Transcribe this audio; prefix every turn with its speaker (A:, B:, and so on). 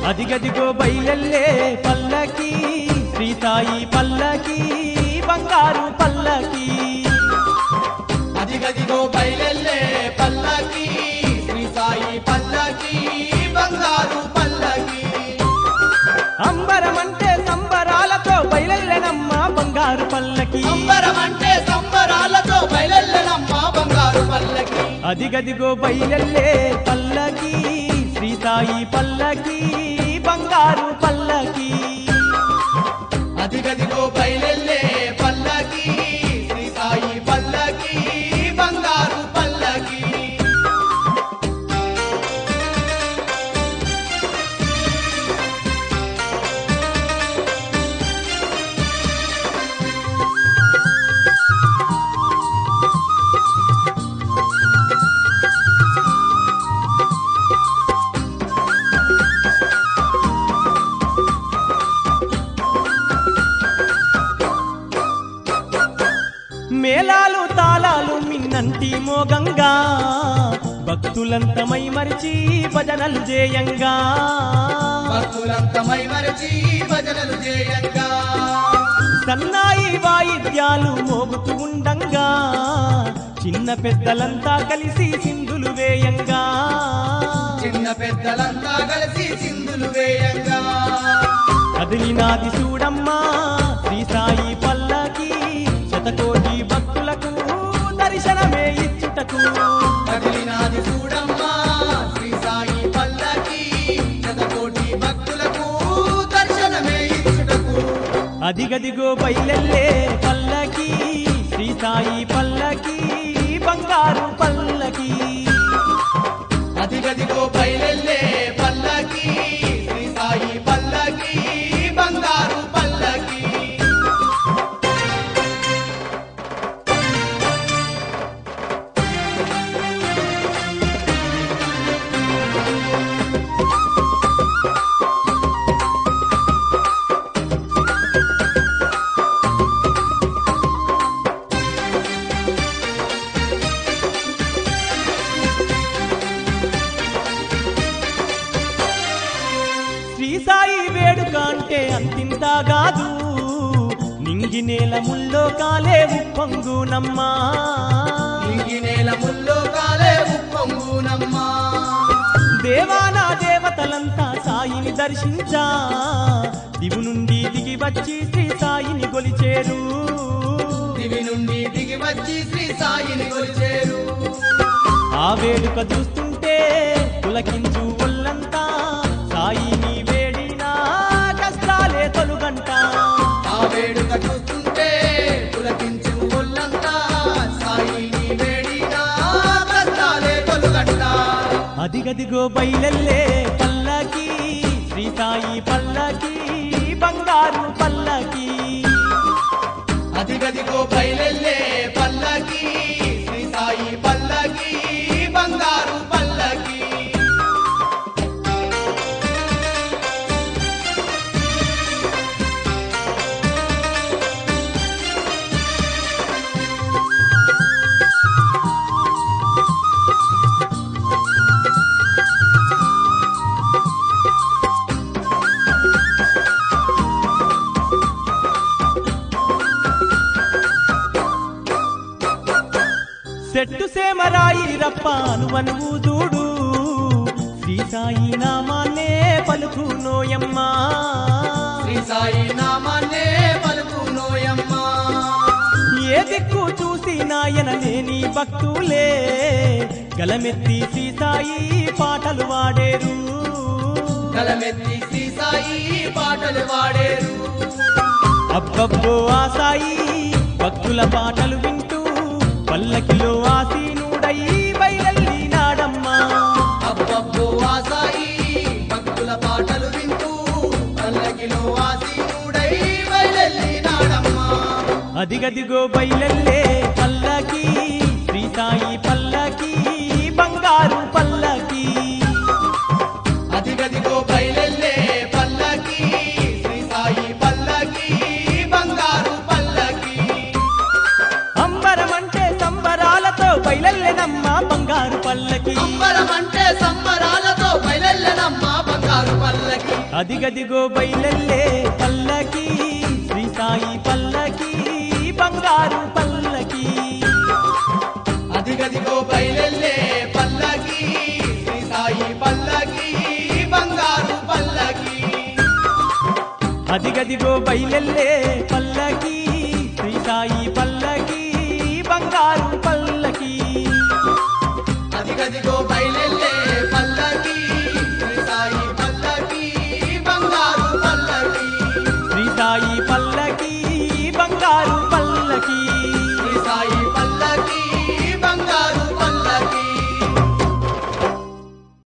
A: అదిగదిగో బయలల్లే పల్లకి శ్రీసాయి పల్లకి బంగారు పల్లకి
B: అదిగదిగో బయలెల్లే పల్లకి శ్రీ సాయి పల్లకి బంగారు పల్లకి
A: అంబరమంటే సంబరాలతో బయలెల్లెనమ్మ బంగారు పల్లకి
B: సంబరమంటే సంబరాలతో బయలెల్లెనమ్మ బంగారు పల్లకి
A: అదిగదిగో బయలల్లే పల్లకి శ్రీసాయి పల్లకి బంగారు పల్లకి
B: అదిగదిగో బయలెల్లే పల్లకి శ్రీ సాయి పల్లకి బంగారు పల్లకి
A: మేళాలు తాళాలు మిన్నంటి మోగంగా భక్తులంతమై మరిచి భజనలు చేయంగా
B: భక్తులంతమై మరచి భజనలు చేయంగా
A: సన్నాయి వాయిద్యాలు మోగుతూ ఉండంగా చిన్న పెద్దలంతా కలిసి సింధులు వేయంగా
B: చిన్న పెద్దలంతా కలిసి సింధులు వేయంగా
A: కదిలినాది చూడమ్మా శ్రీ సాయి పల్లకి శతకోటి భక్తులకు దర్శనమే ఇచ్చుటకు
B: కదిలినాది చూడమ్మా శ్రీ సాయి పల్లకి శతకోటి భక్తులకు దర్శనమే ఇచ్చుటకు
A: అదిగదిగో బయలెల్లే పల్లకి శ్రీ సాయి పల్లకి బంగారు పల్లకి
B: అదిగదిగో బయలెల్లే పల్లకి శ్రీ సాయి పల్లకి బంగారు పల్లకి
A: శ్రీ సాయి వేడుక అంటే అంతింతా కాదు నింగి నేల ముల్లో కాలే ఉప్పొంగునమ్మా
B: ఇంగి నేల ముల్లో కాలే ఉప్పొంగునమ్మా
A: దేవానా దేవతలంతా సాయిని దర్శించా దివు నుండి దిగి వచ్చి శ్రీ సాయిని గొలిచేరు
B: దివి నుండి దిగి వచ్చి శ్రీ సాయిని కొలిచేరు
A: ఆ వేడుక చూస్తుంటే పులకించు ఒళ్ళంతా సాయిని వేడినా కష్టాలే తొలుగంట
B: ఆ వేడుక చూస్తుంటే పులకించు ఒళ్ళంతా సాయిని వేడినా కష్టాలే తొలుగంట
A: అదిగదిగో బయలల్లే పల్లకి శ్రీ సాయి పల్లకి బంగారు పల్లకి
B: అదిగదిగో బయలెల్లే పల్లకి శ్రీ సాయి పల్లకి బంగారు పల్లకి
A: చెట్టు సేమరాయి రప్పాను అనువు చూడు శ్రీ సాయి నామాన్నే పలుకు నోయమ్మా
B: శ్రీ సాయి నామాన్నే పలుకు నోయమ్మా
A: ఏ దిక్కు చూసి నాయన లేని భక్తులే గలమెత్తి శ్రీ సాయి పాటలు వాడేరు
B: కలమెత్తి శ్రీ సాయి పాటలు వాడేరు
A: అబ్బబ్బో ఆ సాయి భక్తుల పాటలు వింటూ పల్లకిలో ఆసీనుడై బయలెల్లినాడమ్మా
B: అబ్బబ్బో ఆ సాయి భక్తుల పాటలు వింటూ పల్లకిలో ఆసీనుడై బయలెల్లినాడమ్మా
A: అదిగదిగో బయలెల్లే పల్లకి శ్రీ సాయి పల్లకి బంగారు పల్లకి
B: అదిగదిగో బయలెల్లే పల్లకి శ్రీ సాయి పల్లకి బంగారు పల్లకి
A: అంబరమంటే సంబరాలతో బయలెల్లెనమ్మ బంగారు పల్లకి
B: సంబరమంటే సంబరాలతో బయలెల్లెనమ్మా బంగారు పల్లకి
A: అదిగదిగో బయలల్లే పల్లకి శ్రీ సాయి పల్లకి బంగారు పల్లకి
B: అదిగదిగో బయలెల్లే పల్లకి శ్రీ సాయి పల్లకి బంగారు పల్లకి
A: అదిగదిగో బయలల్లే పల్లకి శ్రీ సాయి పల్లకి బంగారు పల్లకి
B: అదిగదిగో బయలెల్లే